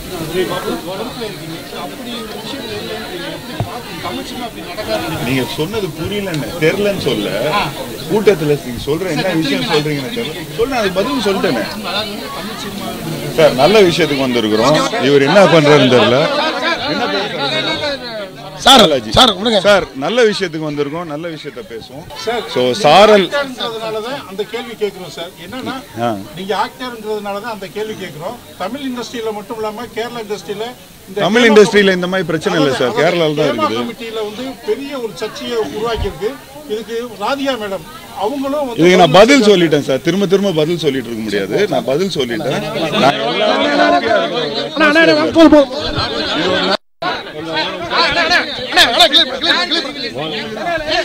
நீங்க சொன்னது புரியலன்னு தெரியலன்னு சொல்ல கூட்டத்துல நீங்க சொல்ற என்ன விஷயம் சொல்றீங்கன்னு தெரியல சொல்ல அது பதில் சொல்லிட்டேனே சார் நல்ல விஷயத்துக்கு வந்திருக்கிறோம் இவர் என்ன பண்றாருன்னு தெரியல என்ன பேசுறாரு? சார் பாலாஜி. சார் விடுங்க சார் நல்ல விஷயத்துக்கு வந்திருக்கோம் நல்ல விஷயத்த பேசுவோம் சார் சோ சாரல் ஆக்டர்ன்றதுனால தான் அந்த கேள்வி கேட்குறோம் சார் என்னன்னா ஆ. நீங்க ஆக்டர்ன்றதுனால தான் அந்த கேள்வி கேட்குறோம் தமிழ் இண்டஸ்ட்ரியில மட்டும் இல்லாம கேரளா இண்டஸ்ட்ரியில இந்த தமிழ் ஹேமா இண்டஸ்ட்ரியில இந்த மாதிரி பிரச்சனை இல்லை சார் அதாவது கேரளால தான் ஹேமா இருக்குது கமிட்டியில வந்து பெரிய ஒரு சர்ச்சையை உருவாக்கியிருக்கு இதுக்கு ராதியா மேடம் அவங்களும் வந்து இதுக்கு நான் பதில் சொல்லிட்டேன் சார் திரும்ப திரும்ப பதில் சொல்லிட்டு இருக்க முடியாது நான் பதில் சொல்லிட்டேன் நான் எல்லாமே happy ஆ இருக்கிறேன். அண்ணா அண்ணா அண்ணா, போதும் போதும் அண்ணா அண்ணா அண்ணா கிளிப் கிளிப் கிளிப்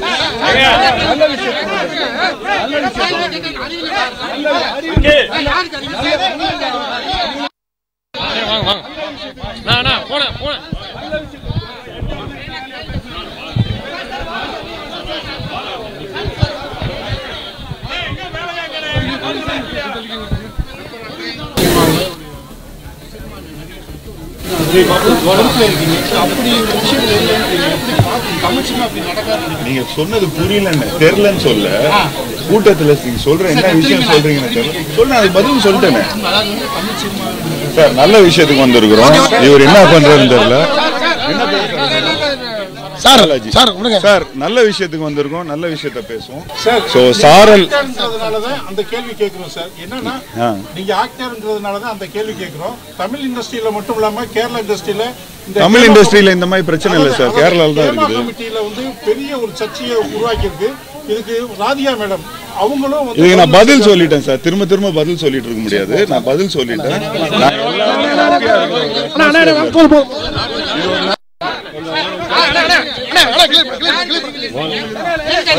நீங்க சொன்னது புரியலன்னு தெரியலன்னு சொல்ல கூட்டத்துல நீங்க சொல்ற என்ன விஷயம் சொல்றீங்கன்னு தெரியல சொல்ல அது பதில் சொல்லிட்டேனே சார் நல்ல விஷயத்துக்கு வந்திருக்கிறோம் இவர் என்ன பண்றாருன்னு தெரியல என்ன பேசுறாரு? சார் பாலாஜி. சார் விடுங்க சார் நல்ல விஷயத்துக்கு வந்திருக்கோம் நல்ல விஷயத்த பேசுவோம் சார் சோ சாரல் ஆக்டர்ன்றதுனால தான் அந்த கேள்வி கேட்குறோம் சார் என்னன்னா ஆ. நீங்க ஆக்டர்ன்றதுனால தான் அந்த கேள்வி கேட்குறோம் தமிழ் இண்டஸ்ட்ரியில மட்டும் இல்லாம கேரளா இண்டஸ்ட்ரியில இந்த தமிழ் ஹேமா இண்டஸ்ட்ரியில இந்த மாதிரி பிரச்சனை இல்லை சார் அதாவது கேரளால தான் ஹேமா இருக்குது கமிட்டியில வந்து பெரிய ஒரு சர்ச்சையை உருவாக்கியிருக்கு இதுக்கு ராதியா மேடம் அவங்களும் வந்து இதுக்கு நான் பதில் சொல்லிட்டேன் சார் திரும்ப திரும்ப பதில் சொல்லிட்டு இருக்க முடியாது நான் பதில் சொல்லிட்டேன் நான் எல்லாமே happy ஆ இருக்கிறேன். அண்ணா அண்ணா அண்ணா, போதும் போதும் அண்ணா அண்ணா அண்ணா அண்ணா அண்ணா கிளிப் கிளிப் கிளிப்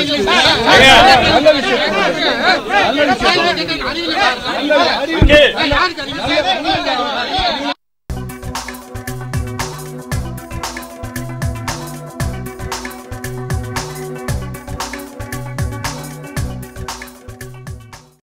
அறிவியல்